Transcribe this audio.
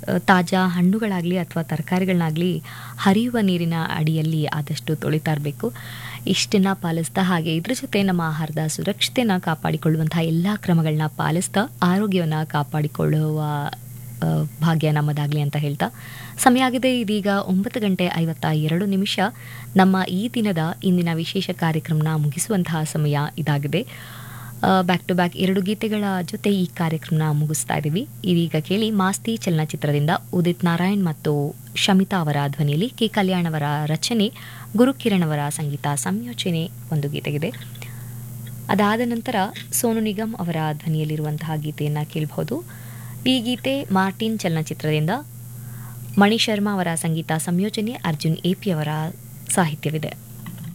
ತಾಜಾ ಹಣ್ಣುಗಳಾಗಲಿ ಅಥವಾ ತರಕಾರಿಗಳನ್ನಾಗಲಿ ಹರಿಯುವ ನೀರಿನ ಅಡಿಯಲ್ಲಿ ಆದಷ್ಟು ತೊಳಿತಾ ಇರಬೇಕು ಇಷ್ಟನ್ನು ಪಾಲಿಸ್ತಾ ಹಾಗೆ ಇದ್ರ ಜೊತೆ ನಮ್ಮ ಆಹಾರದ ಸುರಕ್ಷತೆಯನ್ನು ಕಾಪಾಡಿಕೊಳ್ಳುವಂತಹ ಎಲ್ಲ ಕ್ರಮಗಳನ್ನ ಪಾಲಿಸ್ತಾ ಆರೋಗ್ಯವನ್ನು ಕಾಪಾಡಿಕೊಳ್ಳುವ ಆ, ಭಾಗ್ಯ ನಮ್ಮದಾಗಲಿ ಅಂತ ಹೇಳ್ತಾ ಸಮಯ ಆಗಿದೆ ಇದೀಗ ಒಂಬತ್ತು ಗಂಟೆ ಐವತ್ತ ಎರಡು ನಿಮಿಷ ನಮ್ಮ ಈ ದಿನದ ಇಂದಿನ ವಿಶೇಷ ಕಾರ್ಯಕ್ರಮನ ಮುಗಿಸುವಂತಹ ಸಮಯ ಇದಾಗಿದೆ ಬ್ಯಾಕ್ ಟು ಬ್ಯಾಕ್ ಎರಡು ಗೀತೆಗಳ ಜೊತೆ ಈ ಕಾರ್ಯಕ್ರಮನ ಮುಗಿಸ್ತಾ ಇದ್ದೀವಿ ಇದೀಗ ಕೇಳಿ ಮಾಸ್ತಿ ಚಲನಚಿತ್ರದಿಂದ ಉದಿತ್ ನಾರಾಯಣ್ ಮತ್ತು ಶಮಿತಾ ಅವರ ಧ್ವನಿಯಲ್ಲಿ ಕೆ ಕಲ್ಯಾಣ್ ಅವರ ರಚನೆ ಗುರುಕಿರಣ್ ಅವರ ಸಂಗೀತ ಸಂಯೋಜನೆ ಒಂದು ಗೀತೆಗಿದೆ ಅದಾದ ನಂತರ ಸೋನು ನಿಗಮ್ ಅವರ ಧ್ವನಿಯಲ್ಲಿರುವಂತಹ ಗೀತೆಯನ್ನು ಕೇಳಬಹುದು ಈ ಗೀತೆ ಮಾರ್ಟಿನ್ ಚಲನಚಿತ್ರದಿಂದ ಮಣಿ ಶರ್ಮಾ ಅವರ ಸಂಗೀತ ಸಂಯೋಜನೆ ಅರ್ಜುನ್ ಎಪಿ ಅವರ ಸಾಹಿತ್ಯವಿದೆ